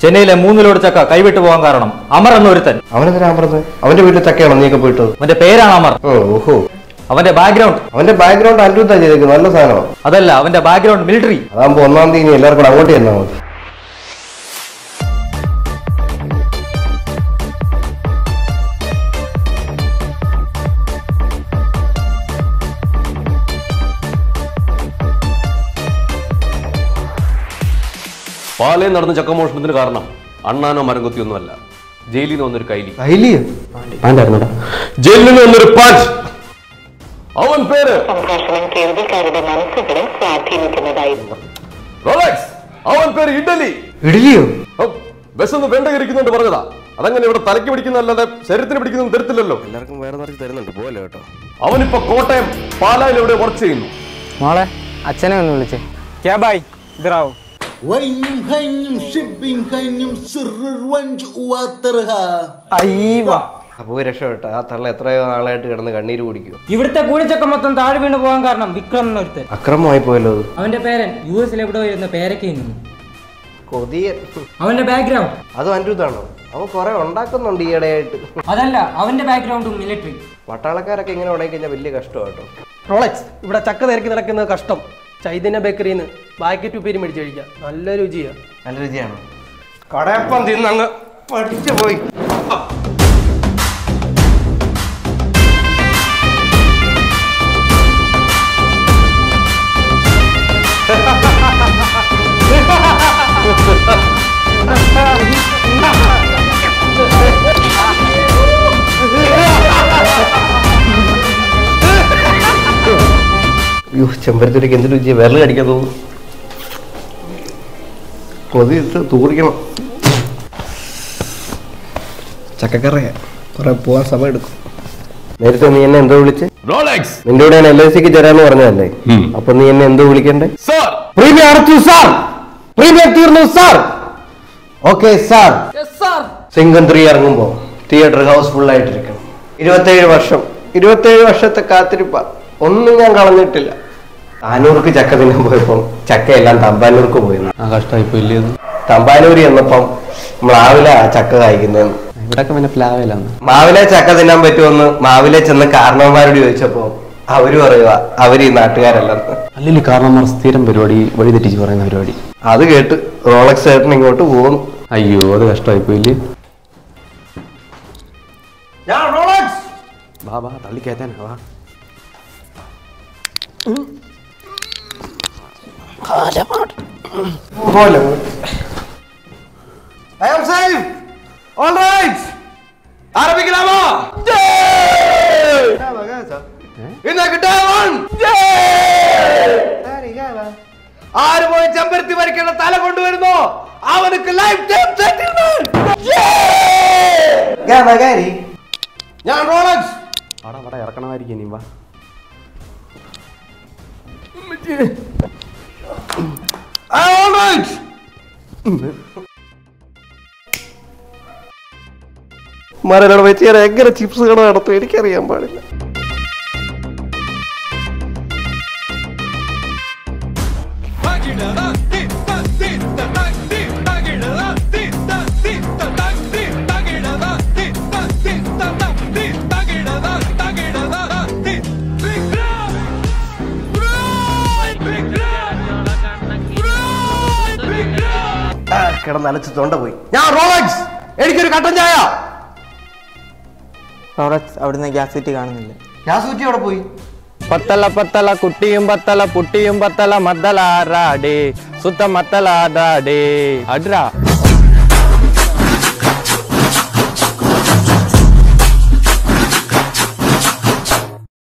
ചെന്നൈയിലെ മൂന്ന് ലോഡ് ചക്ക കൈവിട്ട് പോകാൻ കാരണം അമർ എന്ന ഒരുത്തൻ അവനെന്തിനാ പറഞ്ഞത് അവന്റെ വീട്ടിൽ ചക്കയാണോ നീയൊക്കെ പോയിട്ടത് അവന്റെ പേരാണ് അമർ ഓ, ഓഹോ അവന്റെ ബാക്ക്ഗ്രൗണ്ട് അവന്റെ ബാക്ക്ഗ്രൗണ്ട് അനിരുദ്ധാ ചെയ്തേക്കുന്നത് നല്ല സാധനമാണ് അതല്ല അവന്റെ ബാക്ക്ഗ്രൗണ്ട് മിലിറ്ററി അതാകുമ്പോ ഒന്നാം തീയതി ഇനി എല്ലാവർക്കും കൂടെ അങ്ങോട്ട് ചെന്നാ മതി പാലയിൽ നടന്ന ചക്കമോഷണത്തിന് കാരണം അണ്ണാനോ മരംകൊത്തിയൊന്നുമല്ല ജയിലിൽ നിന്ന് വന്നൊരു കൈലി കൈലിയോ ജയിലിൽ നിന്ന് വന്നൊരു പാഞ്ച് അവൻ പേര് സംഭാഷണം കേൾവിക്കാരുടെ മനസ്സുകളെ സ്വാധീനിക്കുന്നതായിരുന്നു റോളക്സ് അവൻ പേര് ഇഡലി ഇഡലിയോ ഹോ, വിശന്ന് വെണ്ടകരിക്കുന്നുണ്ട് പറഞ്ഞതാ അതങ്ങനെ ഇവിടെ തലയ്ക്ക് പിടിക്കുന്നതല്ലാതെ ശരീരത്തിന് പിടിക്കുന്ന തരത്തില്ലല്ലോ എല്ലാവർക്കും വേറെ നിറച്ച് തരുന്നുണ്ട് പോലെ കേട്ടോ അവനിപ്പോ കോട്ടയം പാലായിൽ എവിടെ വർക്ക് ചെയ്യുന്നു മോളെ അച്ഛനെ ഒന്ന് വിളിച്ചേ ക്യാ ബായ് ഇതറാവോ وينم هينم شبين هينم سر الونج واترها അയ്യവാ അപ്പൊ രക്ഷപ്പെട്ട ആ തള്ള എത്രയോ നാളായിട്ട് കിടന്ന് കണ്ണീര് കുടിക്കും ഇവിടുത്തെ കൂടിച്ചക്ക മൊത്തം താഴെ വീണ് പോകാൻ കാരണം വിക്രം എന്നൊരുത്തൻ അക്രമമായി പോയല്ലോ അത് അവന്റെ പേരൻ യു എസിൽ എവിടെ വരുന്ന പേരൊക്കെ നിന്നു കൊതിയൻ അവന്റെ ബാക്ക്ഗ്രൗണ്ട് അത് അനിരുദ്ധാണോ അവൻ കുറെ ഉണ്ടാക്കുന്നുണ്ട് ഈയിടെയായിട്ട് അതല്ല അവന്റെ ബാക്ക്ഗ്രൗണ്ടും മിലിറ്ററി പട്ടാളക്കാരൊക്കെ ഇങ്ങനെ ഉടങ്ങി കഴിഞ്ഞാൽ വലിയ കഷ്ടമാണ് കേട്ടോ റോളക്സ് ഇവിടെ ചക്ക തിരക്കി നടക്കുന്നത് കഷ്ടം ചൈതന്യ ബേക്കറിയിൽ നിന്ന് പാക്കറ്റ് ഉപ്പേരി മേടിച്ച് കഴിക്കാം നല്ല രുചിയാ നല്ല രുചിയാണ് കടയപ്പം തിന്നങ്ങ് പഠിച്ചു പോയി അയ്യോ ചെമ്പരത്തിലേക്ക് എന്ത് രുചിയാ വിരൽ കടിക്കാൻ തോന്നുന്നു കൊതി ഇട്ട് തൂറിക്കണം ചക്കക്കറയാ കുറെ പോവാൻ സമയം എടുക്കും നേരത്തെ നീ എന്നെ എന്തോ വിളിച്ച് റോളക്സ് നിന്റെ കൂടെ എൽ ഐ സിക്ക് ചേരാന്ന് പറഞ്ഞതല്ലേ അപ്പൊ നീ എന്നെ എന്തോ വിളിക്കണ്ടേ സാർ പ്രീമിയം അടച്ചു സാർ പ്രീമിയം തീർന്നു sir okay sir Singam three ഇറങ്ങുമ്പോ തിയേറ്റർ ഹൗസ് ഫുൾ ആയിട്ടിരിക്കണം ഇരുപത്തേഴ് വർഷം ഇരുപത്തേഴ് വർഷത്തെ കാത്തിരിപ്പ ഒന്നും ഞാൻ കളഞ്ഞിട്ടില്ല താനൂർക്ക് ചക്ക തിന്നാൻ പോയപ്പം ചക്കയെല്ലാം തമ്പാനൂർക്ക് പോയിരുന്നു ആ കഷ്ടമായി പോയില്ലേ തമ്പാനൂര് ചെന്നപ്പം മ്ലാവില ചക്ക കായ്ക്കുന്നതെന്ന് ഇവിടൊക്കെ പിന്നെ പ്ലാവിലാണ് മാവിലെ ചക്ക തിന്നാൻ പറ്റുമെന്ന് മാവിലെ ചെന്ന് കാരണവന്മാരോട് ചോദിച്ചപ്പോ അവര് പറയുക അവര് ഈ നാട്ടുകാരല്ലെന്ന് അല്ലെങ്കിൽ കാരണന്മാർ സ്ഥിരം പരിപാടി വഴി തെറ്റിച്ച് പറയുന്ന പരിപാടി അത് കേട്ട് റോളക്സ് ചേട്ടൻ ഇങ്ങോട്ട് പോകുന്നു അയ്യോ അത് കഷ്ടമായി പോയില്ലേ വാ വാ തള്ളി കയറ്റാനാ വാ പോലെ I am safe all right ആരംഭിക്കലാമോ ഇന്ന് കിട്ടാൻ ആര് പോയി ചെമ്പരത്തി വരയ്ക്കേണ്ട തല കൊണ്ടുവരുന്നോ അവനക്ക് ലൈഫ് ടൈം സെറ്റിൽമെന്റ് ഞാൻ റോളക്സ് അവിടെ അവിടെ ഇറക്കണമായിരിക്കും ഇനി വാ all right മരനോട് വെച്ച് ഞാൻ എങ്ങനെ ചിപ്സ് കട നടത്തും എനിക്കറിയാൻ പാടില്ല ആ, കിടന്നലച്ച് തൊണ്ട പോയി ഞാൻ റോളക്സ് എനിക്കൊരു കട്ടൻ ചായ റോളക്സ് അവിടുന്ന് ഗ്യാസ് സിറ്റി കാണുന്നില്ല ഞാൻ സൂചി അവിടെ പോയി പത്തല പത്തല കുട്ടിയും പത്തല പുട്ടിയും പത്തല മദ്ദലാടാടേ സുത്ത മത്തലാടാടേ അഡ്രാ